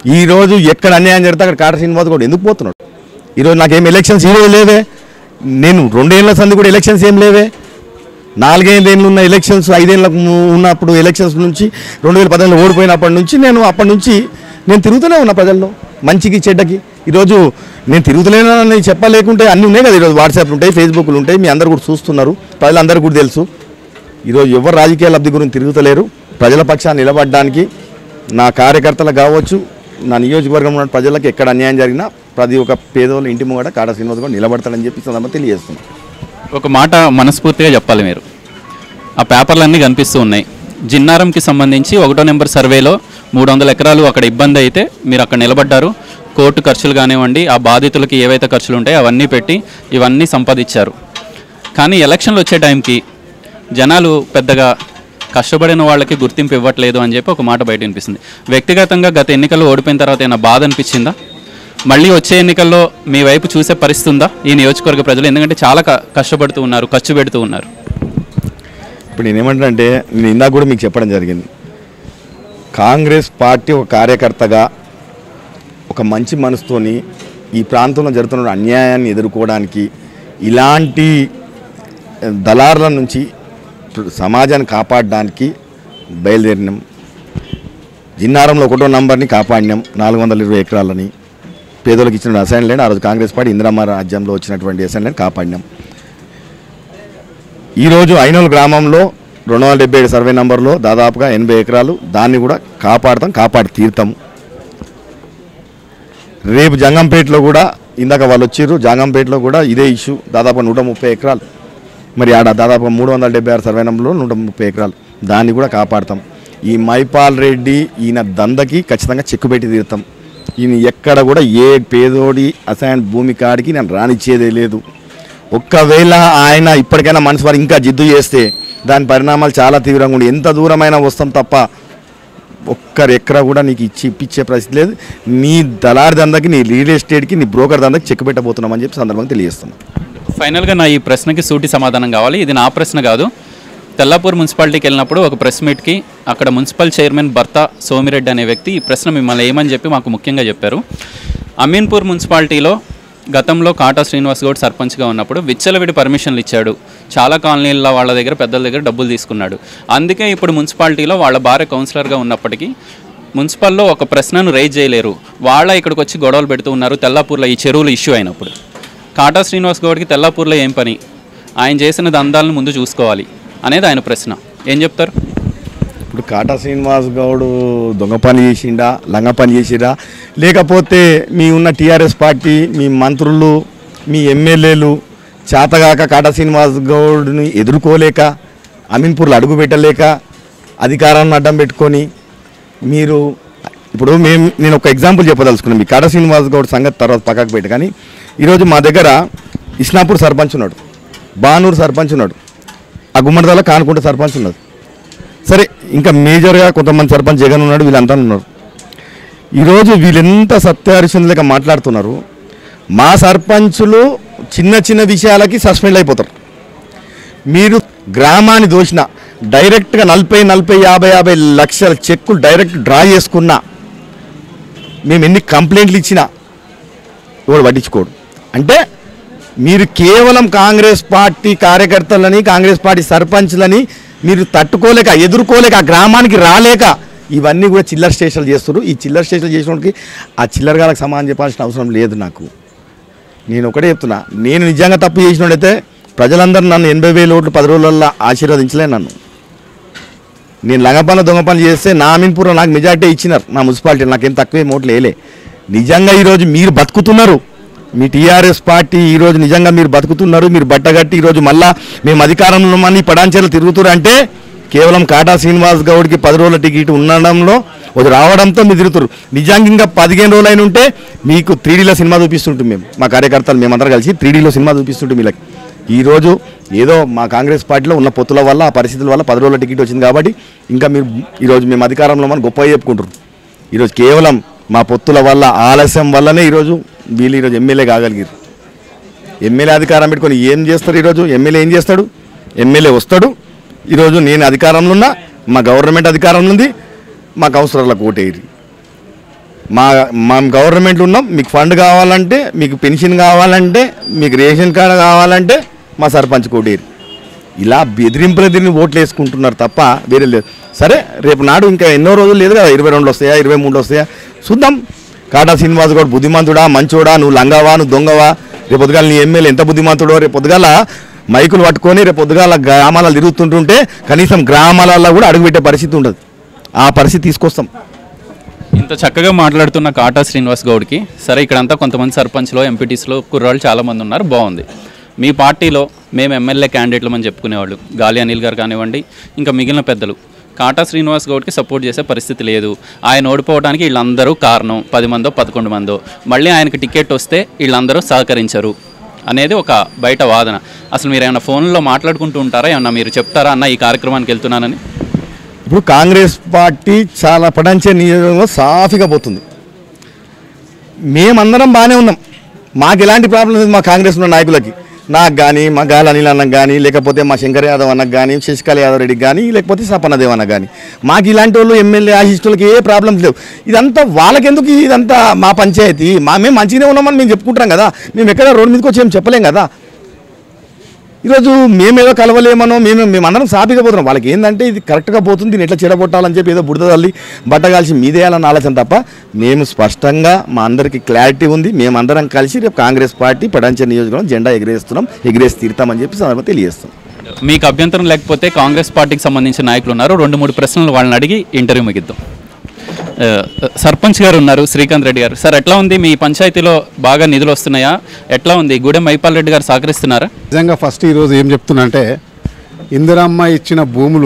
ఈరోజు ఎక్కడ అన్యాయం జరిగితే అక్కడ కాట శ్రీనివాస్ కూడా ఎందుకు పోతున్నాడు ఈరోజు నాకేం ఎలక్షన్స్ ఈరోజు లేవే నేను రెండేళ్ల సంది కూడా ఎలక్షన్స్ ఏం లేవే నాలుగైదేళ్ళు ఉన్న ఎలక్షన్స్ ఐదేళ్ళకు ము- ఉన్నప్పుడు ఎలక్షన్స్ నుంచి రెండు వేల పదిహేనులో ఓడిపోయినప్పటి నుంచి నేను అప్పటి నుంచి నేను తిరుగుతూనే ఉన్నా ప్రజల్లో మంచికి చెడ్డకి ఈరోజు నేను తిరుగుతలేనని చెప్పలేకుంటే అన్నీ ఉన్నాయి కదా ఈరోజు వాట్సాప్లు ఉంటాయి ఫేస్బుక్లు ఉంటాయి మీ అందరు కూడా చూస్తున్నారు ప్రజలందరూ కూడా తెలుసు ఈరోజు ఎవరు రాజకీయ లబ్ధి గురించి తిరుగుతలేరు ప్రజల పక్షాన్ని నిలబడడానికి నా కార్యకర్తలు కావచ్చు నా నియోజకవర్గంలో ఉన్న ప్రజలకు ఎక్కడ అన్యాయం జరిగినా ప్రతి ఒక్క పేదోళ్ళ ఇంటి ముంగట కాడ శ్రీనివాస్ కూడా నిలబడతాడని చెప్పి సందర్భంగా తెలియజేస్తున్నాను ఒక మాట మనస్ఫూర్తిగా చెప్పాలి మీరు ఆ పేపర్లన్నీ కనిపిస్తూ ఉన్నాయి జిన్నారంకి సంబంధించి ఒకటో నెంబర్ సర్వేలో మూడు వందల ఎకరాలు అక్కడ ఇబ్బంది అయితే మీరు అక్కడ నిలబడ్డారు కోర్టు ఖర్చులు కానివ్వండి ఆ బాధితులకి ఏవైతే ఖర్చులు ఉంటాయో అవన్నీ పెట్టి ఇవన్నీ సంపాదించారు కానీ ఎలక్షన్లు వచ్చే టైంకి జనాలు పెద్దగా కష్టపడిన వాళ్ళకి గుర్తింపు ఇవ్వట్లేదు అని చెప్పి ఒక మాట బయట వినిపిస్తుంది వ్యక్తిగతంగా గత ఎన్నికల్లో ఓడిపోయిన తర్వాత ఏమైనా బాధ అనిపించిందా మళ్ళీ వచ్చే ఎన్నికల్లో మీ వైపు చూసే పరిస్థితి ఉందా ఈ నియోజకవర్గ ప్రజలు ఎందుకంటే చాలా క- కష్టపడుతూ ఉన్నారు ఖర్చు పెడుతూ ఉన్నారు ఇప్పుడు నేను ఏమంటానంటే నేను ఇందాక కూడా మీకు చెప్పడం జరిగింది కాంగ్రెస్ పార్టీ ఒక కార్యకర్తగా ఒక మంచి మనసుతోని ఈ ప్రాంతంలో జరుగుతున్న అన్యాయాన్ని ఎదుర్కోవడానికి ఇలాంటి ఆ, దళారుల నుంచి సమాజాన్ని కాపాడడానికి బయలుదేరినాం జిన్నారంలో ఒకటో నంబర్ని కాపాడినాం నాలుగు వందల ఇరవై ఎకరాలని పేదలకు ఇచ్చిన అసైన్ ల్యాండ్ ఆ రోజు కాంగ్రెస్ పార్టీ ఇందిరమ్మ రాజ్యంలో వచ్చినటువంటి అసైన్ ల్యాండ్ కాపాడినాం ఈరోజు ఐనోల్ గ్రామంలో రెండు వందల డెబ్బై ఏడు సర్వే నంబర్లో దాదాపుగా ఎనభై ఎకరాలు దాన్ని కూడా కాపాడతాం కాపాడి తీరుతాం రేపు జంగంపేటలో కూడా ఇందాక వాళ్ళు వచ్చిర్రు జంగంపేటలో కూడా ఇదే ఇష్యూ దాదాపు నూట ముప్పై ఎకరాలు మరి ఆడ దాదాపు మూడు వందల డెబ్బై ఆరు సర్వే నంబర్లో నూట ముప్పై ఎకరాలు దాన్ని కూడా కాపాడతాం ఈ మైపాల్ రెడ్డి ఈయన దందకి ఖచ్చితంగా చెక్కు పెట్టి తీరుతాం ఈయన ఎక్కడ కూడా ఏ పేదోడి అసైన్ భూమి కాడికి నేను రానిచ్చేదే లేదు ఒక్కవేళ ఆయన ఇప్పటికైనా మనసు వారు ఇంకా జిద్దు చేస్తే దాని పరిణామాలు చాలా తీవ్రంగా ఉండి ఎంత దూరమైనా వస్తాం తప్ప ఒక్కరు ఎకరా కూడా నీకు ఇచ్చి ఇప్పించే పరిస్థితి లేదు నీ దళారి దందకి నీ రియల్ ఎస్టేట్కి నీ బ్రోకర్ దందకి చెక్ పెట్టబోతున్నామని చెప్పి సందర్భంగా తెలియజేస్తున్నాం ఫైనల్గా నా ఈ ప్రశ్నకి సూటి సమాధానం కావాలి ఇది నా ప్రశ్న కాదు తెల్లాపూర్ మున్సిపాలిటీకి వెళ్ళినప్పుడు ఒక ప్రెస్ మీట్కి అక్కడ మున్సిపల్ చైర్మన్ భర్త సోమిరెడ్డి అనే వ్యక్తి ఈ ప్రశ్న మిమ్మల్ని ఏమని చెప్పి మాకు ముఖ్యంగా చెప్పారు అమీన్పూర్ మున్సిపాలిటీలో గతంలో కాటా శ్రీనివాస్ గౌడ్ సర్పంచ్గా ఉన్నప్పుడు విచ్చలవిడి పర్మిషన్లు ఇచ్చాడు చాలా కాలనీల వాళ్ళ దగ్గర పెద్దల దగ్గర డబ్బులు తీసుకున్నాడు అందుకే ఇప్పుడు మున్సిపాలిటీలో వాళ్ళ భార్య కౌన్సిలర్గా ఉన్నప్పటికీ మున్సిపల్లో ఒక ప్రశ్నను రైజ్ చేయలేరు వాళ్ళ ఇక్కడికి వచ్చి గొడవలు పెడుతూ ఉన్నారు తెల్లాపూర్లో ఈ చెరువులు ఇష్యూ అయినప్పుడు కాటా శ్రీనివాస్ గౌడ్కి తెల్లాపూర్లో ఏం పని ఆయన చేసిన దందాలను ముందు చూసుకోవాలి అనేది ఆయన ప్రశ్న ఏం చెప్తారు ఇప్పుడు కాటా శ్రీనివాస్ గౌడ్ దొంగ పని చేసిండా లంగ పని చేసిరా లేకపోతే మీ ఉన్న టీఆర్ఎస్ పార్టీ మీ మంత్రులు మీ ఎమ్మెల్యేలు చేతగాక కాటా శ్రీనివాస్ గౌడ్ని ఎదుర్కోలేక అమీన్పూర్లో అడుగు పెట్టలేక అధికారాన్ని అడ్డం పెట్టుకొని మీరు ఇప్పుడు మేము నేను ఒక ఎగ్జాంపుల్ చెప్పదలుచుకున్నాను మీ కాటా శ్రీనివాస్ గౌడ్ సంగతి తర్వాత పక్కకు పెట్టి కానీ ఈరోజు మా దగ్గర ఇస్నాపూర్ సర్పంచ్ ఉన్నాడు బానూరు సర్పంచ్ ఉన్నాడు ఆ గుమ్మడిదల కానుకుంట సర్పంచ్ ఉన్నది సరే ఇంకా మేజర్గా కొంతమంది సర్పంచ్ జగన్ ఉన్నాడు వీళ్ళంతా ఉన్నారు ఈరోజు వీళ్ళెంత సత్యహరిచంద్రలేక మాట్లాడుతున్నారు మా సర్పంచులు చిన్న చిన్న విషయాలకి సస్పెండ్ అయిపోతారు మీరు గ్రామాన్ని దోచిన డైరెక్ట్గా నలభై నలభై యాభై యాభై లక్షల చెక్కులు డైరెక్ట్ డ్రా చేసుకున్నా మేము ఎన్ని కంప్లైంట్లు ఇచ్చినా ఎవడు పట్టించుకోడు అంటే మీరు కేవలం కాంగ్రెస్ పార్టీ కార్యకర్తలని కాంగ్రెస్ పార్టీ సర్పంచ్లని మీరు తట్టుకోలేక ఎదుర్కోలేక ఆ గ్రామానికి రాలేక ఇవన్నీ కూడా చిల్లర స్టేషన్లు చేస్తారు ఈ చిల్లర స్టేషన్లు చేసినోడికి ఆ చిల్లర గాలకు సమానం చెప్పాల్సిన అవసరం లేదు నాకు నేను ఒకటే చెప్తున్నా నేను నిజంగా తప్పు చేసినోడైతే ప్రజలందరూ నన్ను ఎనభై వేల ఓట్లు పది రోజులలో ఆశీర్వదించలే నన్ను నేను లంగపన దొంగ పనులు చేస్తే నా అమీన్పూర్లో నాకు మెజార్టీ ఇచ్చినారు నా మున్సిపాలిటీ నాకేం తక్కువే ఓట్లు వేయలే నిజంగా ఈరోజు మీరు బతుకుతున్నారు మీ టీఆర్ఎస్ పార్టీ ఈరోజు నిజంగా మీరు బతుకుతున్నారు మీరు బట్టగట్టి ఈరోజు మళ్ళా మేము అధికారంలో మనీ పడాంచెలు తిరుగుతున్నారు అంటే కేవలం కాటా శ్రీనివాస్ గౌడ్కి పది రోజుల టికెట్ ఉండడంలో అది రావడంతో మీరు తిరుగుతారు నిజంగా ఇంకా పదిహేను రోజులు అయిన ఉంటే మీకు త్రీడీలో సినిమా చూపిస్తుంటాం మేము మా కార్యకర్తలు మేమందరం కలిసి త్రీడీలో సినిమా చూపిస్తుంటాం వీళ్ళకి ఈరోజు ఏదో మా కాంగ్రెస్ పార్టీలో ఉన్న పొత్తుల వల్ల ఆ పరిస్థితుల వల్ల పది రోజుల టికెట్ వచ్చింది కాబట్టి ఇంకా మీరు ఈరోజు మేము అధికారంలో మనం గొప్పగా చెప్పుకుంటారు ఈరోజు కేవలం మా పొత్తుల వల్ల ఆలస్యం వల్లనే ఈరోజు వీళ్ళు ఈరోజు ఎమ్మెల్యే కాగలిగారు ఎమ్మెల్యే అధికారం పెట్టుకొని ఏం చేస్తారు ఈరోజు ఎమ్మెల్యే ఏం చేస్తాడు ఎమ్మెల్యే వస్తాడు ఈరోజు నేను అధికారంలో ఉన్నా మా గవర్నమెంట్ అధికారంలో ఉంది మా కౌన్సిలర్లకు ఓటేయరు మా మా గవర్నమెంట్ ఉన్నాం మీకు ఫండ్ కావాలంటే మీకు పెన్షన్ కావాలంటే మీకు రేషన్ కార్డు కావాలంటే మా సర్పంచ్ కోటేరు ఇలా బెదిరింపుల తిరిగి ఓట్లు వేసుకుంటున్నారు తప్ప వేరే లేదు సరే రేపు నాడు ఇంకా ఎన్నో రోజులు లేదు కదా ఇరవై రెండు వస్తాయా ఇరవై మూడు వస్తాయా చూద్దాం కాటా శ్రీనివాస్ గౌడ్ బుద్ధిమంతుడా మంచోడా నువ్వు లంగవా నువ్వు దొంగవా రేపు పొద్దుగాల నీ ఎమ్మెల్యే ఎంత బుద్ధిమంతుడో రేపు పొద్దుగాల మైకులు పట్టుకొని రేపు పొద్దుగాల గ్రామాలలో తిరుగుతుంటుంటే కనీసం గ్రామాలలో కూడా అడుగుపెట్టే పరిస్థితి ఉండదు ఆ పరిస్థితి తీసుకొస్తాం ఇంత చక్కగా మాట్లాడుతున్న కాటా శ్రీనివాస్ గౌడ్కి సరే ఇక్కడంతా కొంతమంది సర్పంచ్లో ఎంపీటీస్లో కుర్రాళ్ళు చాలామంది ఉన్నారు బాగుంది మీ పార్టీలో మేము ఎమ్మెల్యే క్యాండిడేట్లమని చెప్పుకునేవాళ్ళు గాలి అనిల్ గారు కానివ్వండి ఇంకా మిగిలిన పెద్దలు కాటా శ్రీనివాస్ గౌడ్కి సపోర్ట్ చేసే పరిస్థితి లేదు ఆయన ఓడిపోవడానికి వీళ్ళందరూ కారణం పది మందో పదకొండు మందో మళ్ళీ ఆయనకి టికెట్ వస్తే వీళ్ళందరూ సహకరించరు అనేది ఒక బయట వాదన అసలు మీరు ఏమైనా ఫోన్లో మాట్లాడుకుంటూ ఉంటారా ఏమన్నా మీరు చెప్తారా అన్న ఈ కార్యక్రమానికి వెళ్తున్నానని ఇప్పుడు కాంగ్రెస్ పార్టీ చాలా పటాంచే నియోజకవర్గంలో సాఫీగా పోతుంది మేమందరం బాగానే ఉన్నాం మాకు ఎలాంటి ప్రాబ్లం లేదు మా కాంగ్రెస్ ఉన్న నాయకులకి నాకు కానీ మా గాలి అనిల్ అన్నకు కానీ లేకపోతే మా శంకర్ యాదవ్ అన్నకు కానీ శశికళ యాదవ్ రెడ్డికి కానీ లేకపోతే సపన్నదేవ్ అన్నకు కానీ మాకు ఇలాంటి వాళ్ళు ఎమ్మెల్యే ఆశిష్టులకి ఏ ప్రాబ్లమ్స్ లేవు ఇదంతా వాళ్ళకెందుకు ఇదంతా మా పంచాయతీ మా మేము మంచిగానే ఉన్నామని మేము చెప్పుకుంటాం కదా మేము ఎక్కడ రోడ్డు మీదకి వచ్చి ఏం చెప్పలేం కదా ఈరోజు మేమేదో కలవలేమనో మేము మేమందరం సాపిగా పోతున్నాం వాళ్ళకి ఏంటంటే ఇది కరెక్ట్గా పోతుంది దీన్ని ఎట్లా చెడగొట్టాలని చెప్పి ఏదో బుడద తల్లి బట్ట కాల్చి మీదేయాలని ఆలోచన తప్ప మేము స్పష్టంగా మా అందరికీ క్లారిటీ ఉంది మేమందరం కలిసి రేపు కాంగ్రెస్ పార్టీ పడంచ నియోజకవర్గం జెండా ఎగిరేస్తున్నాం ఎగిరేసి తీరుతామని చెప్పి సందర్భంగా తెలియజేస్తాం మీకు అభ్యంతరం లేకపోతే కాంగ్రెస్ పార్టీకి సంబంధించిన నాయకులు ఉన్నారు రెండు మూడు ప్రశ్నలు వాళ్ళని అడిగి ఇంటర్వ్యూ ముగిద్దాం ఆ, సర్పంచ్ గారు ఉన్నారు శ్రీకాంత్ రెడ్డి గారు సార్ ఎట్లా ఉంది మీ పంచాయతీలో బాగా నిధులు వస్తున్నాయా ఎట్లా ఉంది గూడెం మైపాల్ రెడ్డి గారు సహకరిస్తున్నారా నిజంగా ఫస్ట్ ఈరోజు ఏం చెప్తున్నంటే ఇందిరమ్మ ఇచ్చిన భూములు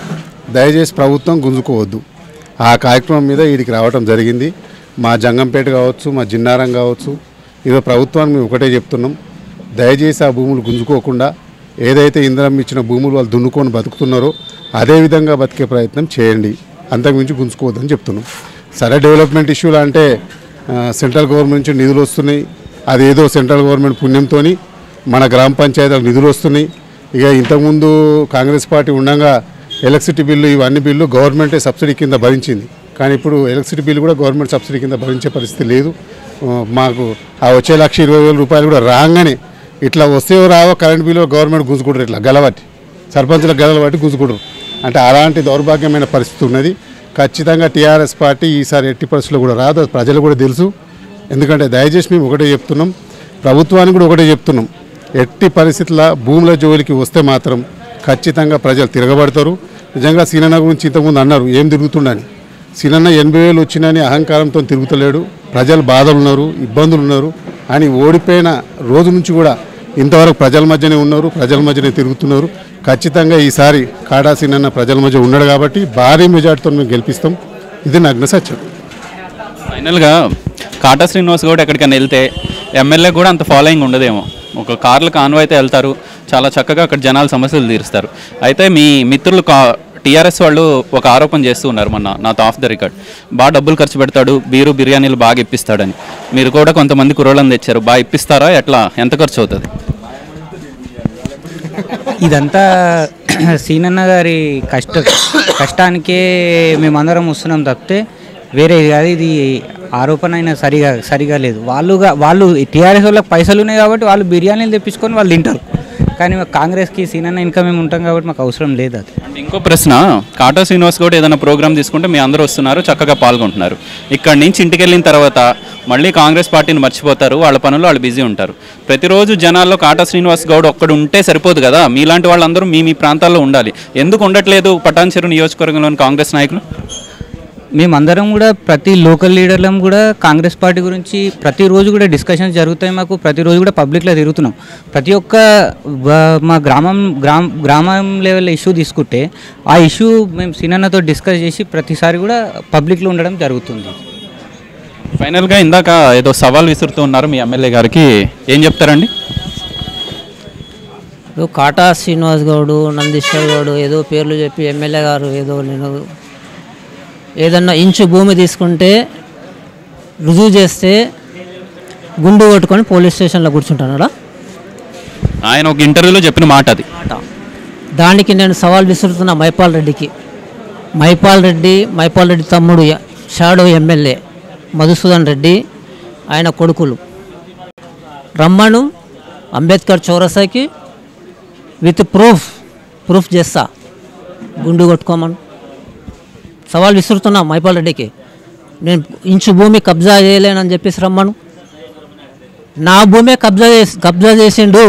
దయచేసి ప్రభుత్వం గుంజుకోవద్దు ఆ కార్యక్రమం మీద వీడికి రావటం జరిగింది మా జంగంపేట కావచ్చు మా జిన్నారం కావచ్చు ఇదో ప్రభుత్వానికి మేము ఒకటే చెప్తున్నాం దయచేసి ఆ భూములు గుంజుకోకుండా ఏదైతే ఇందిరమ్మ ఇచ్చిన భూములు వాళ్ళు దున్నుకొని బతుకుతున్నారో అదే విధంగా బతికే ప్రయత్నం చేయండి అంతకుమించి గుంజుకోవద్దని చెప్తున్నాం సరే డెవలప్మెంట్ ఇష్యూలు అంటే ఆ, సెంట్రల్ గవర్నమెంట్ నుంచి నిధులు వస్తున్నాయి అదేదో సెంట్రల్ గవర్నమెంట్ పుణ్యంతోని మన గ్రామ పంచాయతీలకు నిధులు వస్తున్నాయి ఇక ఇంతకుముందు కాంగ్రెస్ పార్టీ ఉండగా ఎలక్ట్రిసిటీ బిల్లు ఇవన్నీ బిల్లు గవర్నమెంటే సబ్సిడీ కింద భరించింది కానీ ఇప్పుడు ఎలక్ట్రిసిటీ బిల్లు కూడా గవర్నమెంట్ సబ్సిడీ కింద భరించే పరిస్థితి లేదు ఆ, మాకు ఆ వచ్చే లక్ష ఇరవై వేల రూపాయలు కూడా రాగానే ఇట్లా వస్తేవో రావో కరెంట్ బిల్లు గవర్నమెంట్ గుంజుకుంటారు ఇట్లా గలబట్టి సర్పంచులకు గలలు బట్టి గుంజుకుంటారు అంటే అలాంటి దౌర్భాగ్యమైన పరిస్థితి ఉన్నది ఖచ్చితంగా టీఆర్ఎస్ పార్టీ ఈసారి ఎట్టి పరిస్థితుల్లో కూడా రాదు అది ప్రజలు కూడా తెలుసు ఎందుకంటే దయచేసి మేము ఒకటే చెప్తున్నాం ప్రభుత్వానికి కూడా ఒకటే చెప్తున్నాం ఎట్టి పరిస్థితుల భూముల జోలికి వస్తే మాత్రం ఖచ్చితంగా ప్రజలు తిరగబడతారు నిజంగా సీనన్న గురించి ఇంతకుముందు అన్నారు ఏం తిరుగుతుండని సీనన్న ఎనభై వేలు వచ్చినని అహంకారంతో తిరుగుతలేడు ప్రజలు బాధలు ఉన్నారు ఇబ్బందులు ఉన్నారు అని ఓడిపోయిన రోజు నుంచి కూడా ఇంతవరకు ప్రజల మధ్యనే ఉన్నారు ప్రజల మధ్యనే తిరుగుతున్నారు ఖచ్చితంగా ఈసారి కాడా సీనన్న ప్రజల మధ్య ఉన్నాడు కాబట్టి భారీ మెజార్టీతో మేము గెలిపిస్తాం ఇది నగ్న సత్యం ఫైనల్గా కాటా శ్రీనివాస్ గౌడ్ ఎక్కడికైనా వెళ్తే ఎమ్మెల్యే కూడా అంత ఫాలోయింగ్ ఉండదేమో ఒక కార్లు కాన్వాయ్ అయితే వెళ్తారు చాలా చక్కగా అక్కడ జనాల సమస్యలు తీరుస్తారు అయితే మీ మిత్రులు కా టీఆర్ఎస్ వాళ్ళు ఒక ఆరోపణ చేస్తూ ఉన్నారు మొన్న నాతో ఆఫ్ ద రికార్డ్ బాగా డబ్బులు ఖర్చు పెడతాడు బీరు బిర్యానీలు బాగా ఇప్పిస్తాడని మీరు కూడా కొంతమంది కుర్రోళ్ళని తెచ్చారు బాగా ఇప్పిస్తారా ఎట్లా ఎంత ఖర్చు అవుతుంది ఇదంతా సీనన్న గారి కష్ట కష్టానికే మేమందరం వస్తున్నాం తప్పితే వేరే కాదు ఇది ఆరోపణ అయినా సరిగా సరిగా లేదు వాళ్ళుగా వాళ్ళు టీఆర్ఎస్ వాళ్ళకి పైసలు ఉన్నాయి కాబట్టి వాళ్ళు బిర్యానీలు తెప్పించుకొని వాళ్ళు తింటారు కానీ మాకు కాంగ్రెస్కి సీనన్న ఇంకా మేము ఉంటాం కాబట్టి మాకు అవసరం లేదు అది అండ్ ఇంకో ప్రశ్న కాటా శ్రీనివాస్ గౌడ్ ఏదైనా ప్రోగ్రామ్ తీసుకుంటే మీ అందరూ వస్తున్నారు చక్కగా పాల్గొంటున్నారు ఇక్కడ నుంచి ఇంటికి వెళ్ళిన తర్వాత మళ్ళీ కాంగ్రెస్ పార్టీని మర్చిపోతారు వాళ్ళ పనులు వాళ్ళు బిజీ ఉంటారు ప్రతిరోజు జనాల్లో కాటా శ్రీనివాస్ గౌడ్ ఒక్కడు ఉంటే సరిపోదు కదా మీలాంటి వాళ్ళందరూ మీ మీ ప్రాంతాల్లో ఉండాలి ఎందుకు ఉండట్లేదు పటాన్చెరు నియోజకవర్గంలోని కాంగ్రెస్ నాయకులు మేమందరం కూడా ప్రతి లోకల్ లీడర్లం కూడా కాంగ్రెస్ పార్టీ గురించి ప్రతిరోజు కూడా డిస్కషన్స్ జరుగుతాయి మాకు ప్రతిరోజు కూడా పబ్లిక్లో తిరుగుతున్నాం ప్రతి ఒక్క వ- మా గ్రామం గ్రామ గ్రామం లెవెల్ ఇష్యూ తీసుకుంటే ఆ ఇష్యూ మేము సినన్నతో డిస్కస్ చేసి ప్రతిసారి కూడా పబ్లిక్లో ఉండడం జరుగుతుంది ఫైనల్గా ఇందాక ఏదో సవాల్ విసురుతూ ఉన్నారు మీ ఎమ్మెల్యే గారికి ఏం చెప్తారండి ఇప్పుడు కాటా శ్రీనివాస్ గౌడు నందీశ్వర్ గౌడు ఏదో పేర్లు చెప్పి ఎమ్మెల్యే గారు ఏదో నేను ఏదన్నా ఇంచు భూమి తీసుకుంటే రుజువు చేస్తే గుండు కొట్టుకొని పోలీస్ స్టేషన్లో కూర్చుంటానడా ఆయన ఒక ఇంటర్వ్యూలో చెప్పిన మాట అది దానికి నేను సవాల్ విసురుతున్నా మైపాల్ రెడ్డికి మైపాల్ రెడ్డి మైపాల్ రెడ్డి తమ్ముడు య- షాడో ఎమ్మెల్యే మధుసూదన్ రెడ్డి ఆయన కొడుకులు రమ్మను అంబేద్కర్ చౌరసాకి విత్ ప్రూఫ్ ప్రూఫ్ చేస్తా గుండు కొట్టుకోమను సవాల్ విసురుతున్నా మైపాల్ రెడ్డికి నేను ఇంచు భూమి కబ్జా చేయలేనని చెప్పేసి రమ్మను నా భూమే కబ్జా చేసి కబ్జా చేసిండు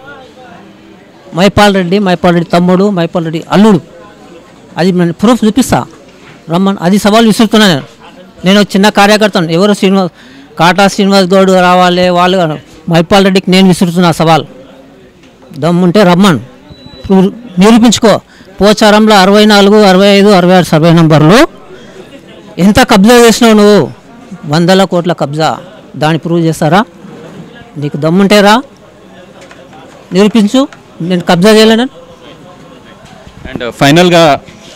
మైపాల్ రెడ్డి మైపాల్ రెడ్డి తమ్ముడు మైపాల్ రెడ్డి అల్లుడు అది నేను ప్రూఫ్ చూపిస్తా రమ్మను అది సవాల్ విసురుతున్నా నేను నేను ఒక చిన్న కార్యకర్తను ఎవరు శ్రీనివాస్ కాటా శ్రీనివాస్ గౌడ్ రావాలి వాళ్ళు కాదు. మైపాల్ రెడ్డికి నేను విసురుతున్నా సవాల్ దమ్ముంటే రమ్మను నువ్వు నిరూపించుకో పోచారంలో అరవై నాలుగు అరవై ఐదు అరవై ఆరు సర్వే నంబర్లు ఎంత కబ్జా చేసినావు నువ్వు వందల కోట్ల కబ్జా దాన్ని ప్రూవ్ చేస్తారా నీకు దమ్ముంటే రా నిరూపించు నేను కబ్జా చేయలేను అండ్ ఫైనల్గా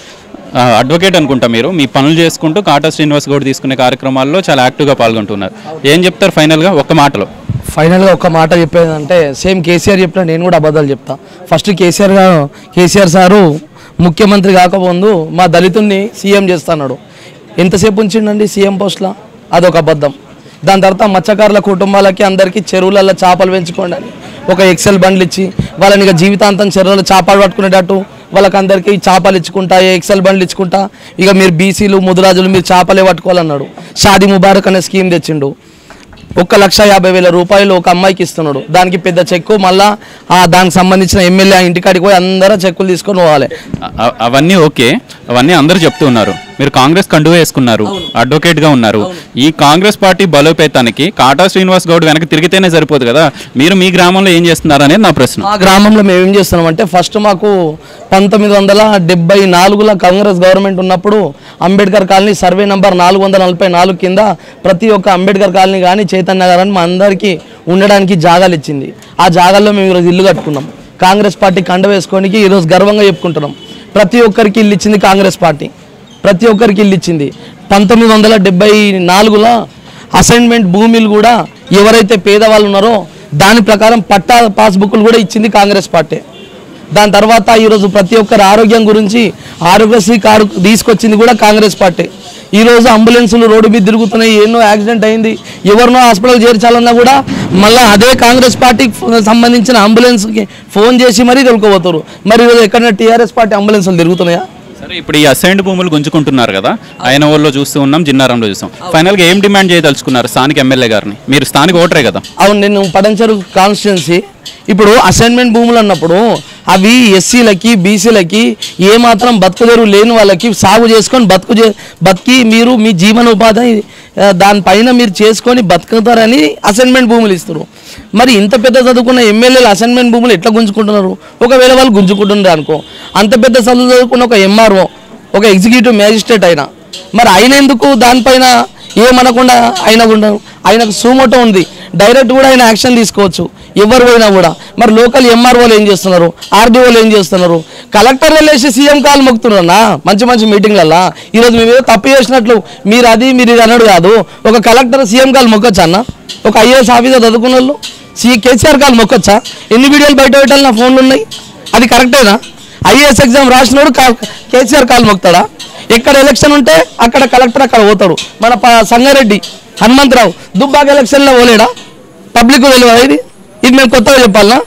అడ్వకేట్ అనుకుంటా మీరు మీ పనులు చేసుకుంటూ కాటా శ్రీనివాస్ గౌడ్ తీసుకునే కార్యక్రమాల్లో చాలా యాక్టివ్గా పాల్గొంటున్నారు ఏం చెప్తారు ఫైనల్గా ఒక్క మాటలో ఫైనల్గా ఒక మాట చెప్పేదంటే సేమ్ కేసీఆర్ చెప్పిన నేను కూడా అబద్ధాలు చెప్తా ఫస్ట్ కేసీఆర్ గారు కేసీఆర్ సారు ముఖ్యమంత్రి కాకముందు మా దళితుడిని సీఎం చేస్తున్నాడు ఎంతసేపు ఉంచిండండి సీఎం పోస్ట్లో అదొక అబద్ధం దాని తర్వాత మత్స్యకారుల కుటుంబాలకి అందరికీ చెరువులలో చేపలు పెంచుకోండి అని ఒక ఎక్సెల్ బండ్లు ఇచ్చి వాళ్ళని ఇక జీవితాంతం చెరువులో చేపలు పట్టుకునేటట్టు వాళ్ళకి అందరికీ చేపలు ఇచ్చుకుంటా ఎక్సెల్ బండ్లు ఇచ్చుకుంటా ఇక మీరు బీసీలు ముదురాజులు మీరు చేపలే పట్టుకోవాలన్నాడు షాదీ ముబారక్ అనే స్కీమ్ తెచ్చిండు ఒక్క లక్ష యాభై వేల రూపాయలు ఒక అమ్మాయికి ఇస్తున్నాడు దానికి పెద్ద చెక్కు మళ్ళా ఆ దానికి సంబంధించిన ఎమ్మెల్యే ఇంటికాడికి పోయి అందరూ చెక్కులు తీసుకొని పోవాలి అ- అ- అవన్నీ ఓకే అవన్నీ అందరూ చెప్తూ ఉన్నారు మీరు కాంగ్రెస్ కండువ వేసుకున్నారు అడ్వకేట్ గా ఉన్నారు ఈ కాంగ్రెస్ పార్టీ బలోపేతానికి కాటా శ్రీనివాస్ గౌడ్ వెనక తిరిగితేనే సరిపోదు కదా మీరు మీ గ్రామంలో ఏం చేస్తున్నారు అనేది నా ప్రశ్న మా గ్రామంలో మేము ఏం చేస్తున్నామంటే ఫస్ట్ మాకు పంతొమ్మిది వందల డెబ్బై నాలుగులో కాంగ్రెస్ గవర్నమెంట్ ఉన్నప్పుడు అంబేద్కర్ కాలనీ సర్వే నంబర్ నాలుగు వందల నలభై నాలుగు కింద ప్రతి ఒక్క అంబేద్కర్ కాలనీ కానీ చైతన్య గారని మా అందరికీ ఉండడానికి జాగాలు ఇచ్చింది ఆ జాగాల్లో మేము ఈరోజు ఇల్లు కట్టుకున్నాం కాంగ్రెస్ పార్టీ కండ వేసుకోనికి ఈరోజు గర్వంగా చెప్పుకుంటున్నాం ప్రతి ఒక్కరికి ఇల్లు ఇచ్చింది కాంగ్రెస్ పార్టీ ప్రతి ఒక్కరికి ఇల్లు ఇచ్చింది పంతొమ్మిది వందల డెబ్బై నాలుగులో అసైన్మెంట్ భూమిలు కూడా ఎవరైతే పేదవాళ్ళు ఉన్నారో దాని ప్రకారం పట్టా పాస్బుక్లు కూడా ఇచ్చింది కాంగ్రెస్ పార్టీ దాని తర్వాత ఈరోజు ప్రతి ఒక్కరి ఆరోగ్యం గురించి ఆరోగ్యశ్రీ కార్డు తీసుకొచ్చింది కూడా కాంగ్రెస్ పార్టీ ఈరోజు అంబులెన్సులు రోడ్డు మీద తిరుగుతున్నాయి ఎన్నో యాక్సిడెంట్ అయింది ఎవరినో హాస్పిటల్ చేర్చాలన్నా కూడా మళ్ళీ అదే కాంగ్రెస్ పార్టీకి ఫో- సంబంధించిన అంబులెన్స్కి ఫోన్ చేసి మరీ తొలుకోపోతారు మరి ఈరోజు ఎక్కడైనా టీఆర్ఎస్ పార్టీ అంబులెన్సులు తిరుగుతున్నాయా సరే ఇప్పుడు ఈ అసైన్డ్ భూములు గుంజుకుంటున్నారు కదా ఆయన ఊళ్ళో చూస్తూ ఉన్నాం జిన్నారంలో చూస్తాం ఫైనల్గా ఏం డిమాండ్ చేయదలుచుకున్నారు స్థానిక ఎమ్మెల్యే గారిని మీరు స్థానిక ఓటరే కదా అవును నేను పడంచెరు కాన్స్టిట్యున్సీ ఇప్పుడు అసైన్మెంట్ భూములు అన్నప్పుడు అవి ఎస్సీలకి బీసీలకి ఏమాత్రం బతుకుదెరు లేని వాళ్ళకి సాగు చేసుకొని బతుకు చే బతికి మీరు మీ జీవనోపాధి ఆ, దానిపైన మీరు చేసుకొని బతుకుతారని అసైన్మెంట్ భూములు ఇస్తారు మరి ఇంత పెద్ద చదువుకున్న ఎమ్మెల్యేలు అసైన్మెంట్ భూములు ఎట్లా గుంజుకుంటున్నారు ఒకవేళ వాళ్ళు గుంజుకుంటున్నారు అనుకో అంత పెద్ద చదువు చదువుకున్న ఒక ఎంఆర్ఓ ఒక ఎగ్జిక్యూటివ్ మ్యాజిస్ట్రేట్ అయినా మరి ఆయన ఎందుకు దానిపైన ఏమనకుండా ఆయన కూడా ఆయనకు సూమోటో ఉంది డైరెక్ట్ కూడా ఆయన యాక్షన్ తీసుకోవచ్చు ఎవరు పోయినా కూడా మరి లోకల్ ఎంఆర్ఓలు ఏం చేస్తున్నారు ఆర్డీఓలు ఏం చేస్తున్నారు కలెక్టర్ వెళ్ళేసి సీఎం కాల్ మొక్కుతున్నారన్నా మంచి మంచి మీటింగ్లల్లా ఈరోజు మేము ఏదో తప్పు చేసినట్లు మీరు అది మీరు ఇది అన్నాడు కాదు ఒక కలెక్టర్ సీఎం కాల్ మొక్కొచ్చా అన్న ఒక ఐఏఎస్ ఆఫీసర్ చదువుకున్న వాళ్ళు సి కేసీఆర్ కాల్ మొక్కొచ్చా ఎన్ని వీడియోలు బయట పెట్టాలి నా ఫోన్లు ఉన్నాయి అది కరెక్టేనా ఐఏఎస్ ఎగ్జామ్ రాసినోడు కా- కేసీఆర్ కాల్ మొక్తాడా ఎక్కడ ఎలక్షన్ ఉంటే అక్కడ కలెక్టర్ అక్కడ పోతాడు మన ప- సంగారెడ్డి హనుమంతరావు దుబ్బాక ఎలక్షన్లో పోలేడా పబ్లిక్ తెలియదా ఇది ఇది మేము కొత్తగా చెప్పాలనా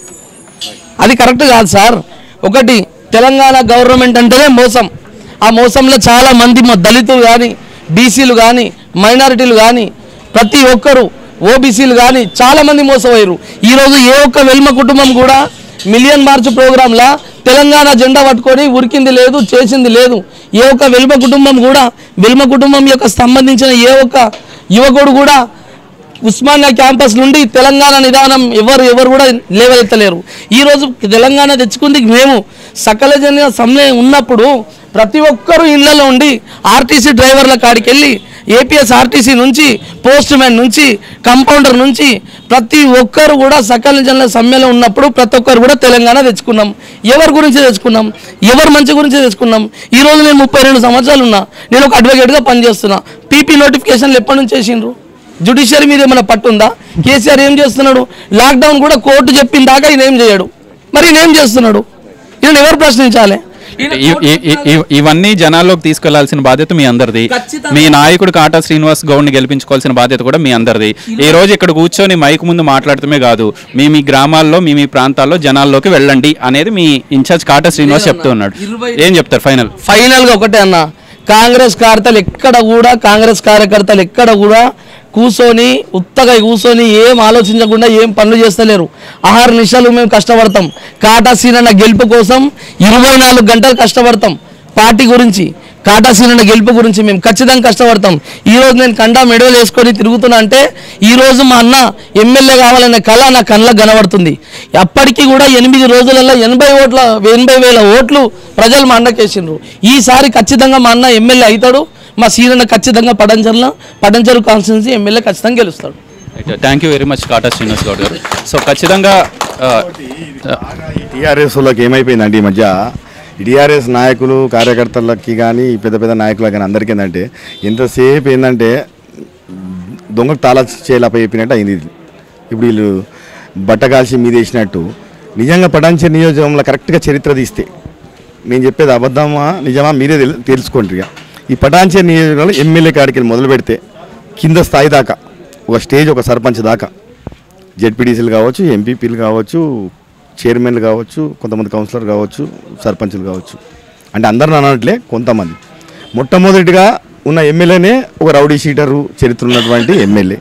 అది కరెక్ట్ కాదు సార్ ఒకటి తెలంగాణ గవర్నమెంట్ అంటేనే మోసం ఆ మోసంలో చాలా మంది మా దళితులు కానీ బీసీలు కానీ మైనారిటీలు కానీ ప్రతి ఒక్కరు ఓబీసీలు కానీ చాలా మంది మోసపోయారు ఈరోజు ఏ ఒక్క వెల్మ కుటుంబం కూడా మిలియన్ మార్చ్ ప్రోగ్రాంలా తెలంగాణ జెండా పట్టుకొని ఉరికింది లేదు చేసింది లేదు ఏ ఒక్క వెల్మ కుటుంబం కూడా వెల్మ కుటుంబం యొక్క సంబంధించిన ఏ ఒక్క యువకుడు కూడా ఉస్మానియా క్యాంపస్ నుండి తెలంగాణ నిదానం ఎవరు ఎవరు కూడా లేవెత్తలేరు ఈరోజు తెలంగాణ తెచ్చుకుంది మేము సకల జన సమయం ఉన్నప్పుడు ప్రతి ఒక్కరూ ఇళ్లలో ఉండి ఆర్టీసీ డ్రైవర్ల కాడికి వెళ్ళి ఏపీఎస్ ఆర్టీసీ నుంచి పోస్ట్ మ్యాన్ నుంచి కంపౌండర్ నుంచి ప్రతి ఒక్కరు కూడా సకల జనుల సమ్మెలో ఉన్నప్పుడు ప్రతి ఒక్కరు కూడా తెలంగాణ తెచ్చుకున్నాం ఎవరి గురించి తెచ్చుకున్నాం ఎవరి మంచి గురించి తెచ్చుకున్నాం ఈ రోజు నేను ముప్పై రెండు సంవత్సరాలు ఉన్నా నేను ఒక అడ్వకేట్గా పనిచేస్తున్నా పీపీ నోటిఫికేషన్లు ఎప్పటి నుంచి చేసిండ్రు జుడిషియరీ మీద ఏమైనా పట్టుందా కేసీఆర్ ఏం చేస్తున్నాడు లాక్డౌన్ కూడా కోర్టు చెప్పిన దాకా ఈయన ఏం చేయడు మరి ఈయన ఏం చేస్తున్నాడు ఈయన ఎవరు ప్రశ్నించాలి ఇ- ఇ- ఇ- ఇ- ఇవన్నీ జనాల్లోకి తీసుకెళ్లాల్సిన బాధ్యత మీ అందరిది ఖచ్చితంగా. మీ నాయకుడు కాటా శ్రీనివాస్ గౌడ్ని గెలిపించుకోవాల్సిన బాధ్యత కూడా మీ అందరిది ఈ రోజు ఇక్కడ కూర్చొని మైక్ ముందు మాట్లాడటమే కాదు మీ మీ గ్రామాల్లో మీ మీ ప్రాంతాల్లో జనాల్లోకి వెళ్ళండి అనేది మీ ఇన్ఛార్జ్ కాటా శ్రీనివాస్ చెప్తూ ఉన్నాడు ఏం చెప్తారు ఫైనల్ ఫైనల్గా ఒకటే అన్న కాంగ్రెస్ కార్యకర్తలు ఎక్కడ కూడా కాంగ్రెస్ కార్యకర్తలు ఎక్కడ కూడా కూర్చొని ఉత్తగా కూర్చొని ఏం ఆలోచించకుండా ఏం పనులు చేస్తలేరు ఆహార నిమిషాలు మేము కష్టపడతాం కాటా సీనన్న గెలుపు కోసం ఇరవై నాలుగు గంటలు కష్టపడతాం పార్టీ గురించి కాటా సీనన్న గెలుపు గురించి మేము ఖచ్చితంగా కష్టపడతాం ఈ రోజు నేను కండా మెడలు వేసుకొని తిరుగుతున్నా అంటే ఈ రోజు మా అన్న ఎమ్మెల్యే కావాలనే కళ నా కళ్ళకు కనబడుతుంది అప్పటికి కూడా ఎనిమిది రోజులలో ఎనభై ఓట్ల ఎనభై వేల ఓట్లు ప్రజలు మా అన్నకేసిండ్రు ఈసారి ఖచ్చితంగా మా అన్న ఎమ్మెల్యే అవుతాడు మా సీనన్న ఖచ్చితంగా పడంచర్ల పడంచరు కాన్స్టిట్యున్సీ ఎమ్మెల్యే ఖచ్చితంగా గెలుస్తాడు thank you very much Kata Srinivas Goud గారు సో ఖచ్చితంగా ఆ, టీఆర్ఎస్ వాళ్ళకి ఏమైపోయిందంటే ఈ మధ్య టీఆర్ఎస్ నాయకులు కార్యకర్తలకి కానీ పెద్ద పెద్ద నాయకులకు కానీ అందరికీ ఏంటంటే ఎంతసేపు ఏంటంటే దొంగకు తాళ చేయలేప చెప్పినట్టు అయింది ఇది ఇప్పుడు వీళ్ళు బట్ట కాల్చి మీద వేసినట్టు నిజంగా పటాంచే నియోజకంలో కరెక్ట్గా చరిత్ర తీస్తే నేను చెప్పేది అబద్ధమా నిజమా మీరే తెలు- తెలుసుకోండి ఇక ఈ పటాంచే నియోజకంలో ఎమ్మెల్యే కాడికి వెళ్ళి మొదలు పెడితే కింద స్థాయి దాకా ఒక స్టేజ్ ఒక సర్పంచ్ దాకా జెడ్పీటీసీలు కావచ్చు ఎంపీపీలు కావచ్చు చైర్మన్లు కావచ్చు కొంతమంది కౌన్సిలర్ కావచ్చు సర్పంచులు కావచ్చు అంటే అందరిని అనట్లే కొంతమంది మొట్టమొదటిగా ఉన్న ఎమ్మెల్యేనే ఒక రౌడీ షీటరు చరిత్ర ఉన్నటువంటి ఎమ్మెల్యే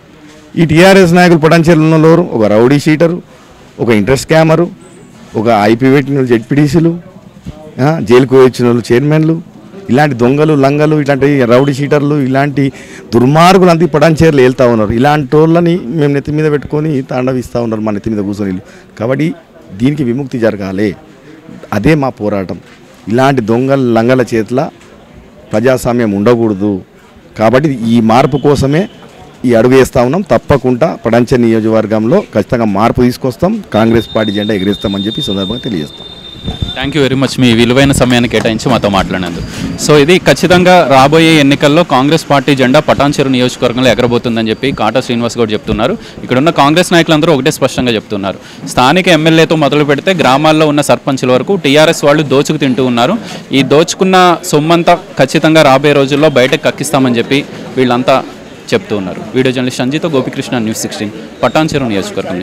ఈ టీఆర్ఎస్ నాయకులు పొటెన్షియల్ ఒక రౌడీ షీటరు ఒక ఇంట్రెస్ట్ స్కామరు ఒక ఐపీ పెట్టిన జెడ్పీటీసీలు జైలుకు వచ్చిన వాళ్ళు చైర్మన్లు ఇలాంటి దొంగలు లంగలు ఇలాంటి రౌడీ షీటర్లు ఇలాంటి దుర్మార్గులు అంతా పొటెన్షియర్లు వెళ్తూ ఉన్నారు ఇలాంటి వాళ్ళని మేము నెత్తి మీద పెట్టుకొని తాండవిస్తూ ఉన్నారు మా నెత్తి మీద కూర్చొని వీళ్ళు. కాబట్టి దీనికి విముక్తి జరగాలి అదే మా పోరాటం ఇలాంటి దొంగల లంగల చేతుల ప్రజాస్వామ్యం ఉండకూడదు కాబట్టి ఈ మార్పు కోసమే ఈ అడుగు వేస్తూ ఉన్నాం తప్పకుండా పడంచ నియోజకవర్గంలో ఖచ్చితంగా మార్పు తీసుకొస్తాం కాంగ్రెస్ పార్టీ జెండా ఎగిరేస్తామని చెప్పి ఈ సందర్భంగా తెలియజేస్తాం థ్యాంక్ యూ వెరీ మచ్ మీ విలువైన సమయాన్ని కేటాయించి మాతో మాట్లాడినందుకు సో ఇది ఖచ్చితంగా రాబోయే ఎన్నికల్లో కాంగ్రెస్ పార్టీ జెండా పటాన్చెరు నియోజకవర్గంలో ఎగరబోతుందని చెప్పి కాటా శ్రీనివాస్ గౌడ్ చెప్తున్నారు ఇక్కడ ఉన్న కాంగ్రెస్ నాయకులందరూ ఒకటే స్పష్టంగా చెప్తున్నారు స్థానిక ఎమ్మెల్యేతో మొదలు పెడితే గ్రామాల్లో ఉన్న సర్పంచుల వరకు టీఆర్ఎస్ వాళ్ళు దోచుకు తింటూ ఉన్నారు ఈ దోచుకున్న సొమ్మంతా ఖచ్చితంగా రాబోయే రోజుల్లో బయటకు కక్కిస్తామని చెప్పి వీళ్ళంతా చెప్తూ ఉన్నారు video journalist Sanjeetha Gopikrishna news sixteen Patancheru నియోజకవర్గం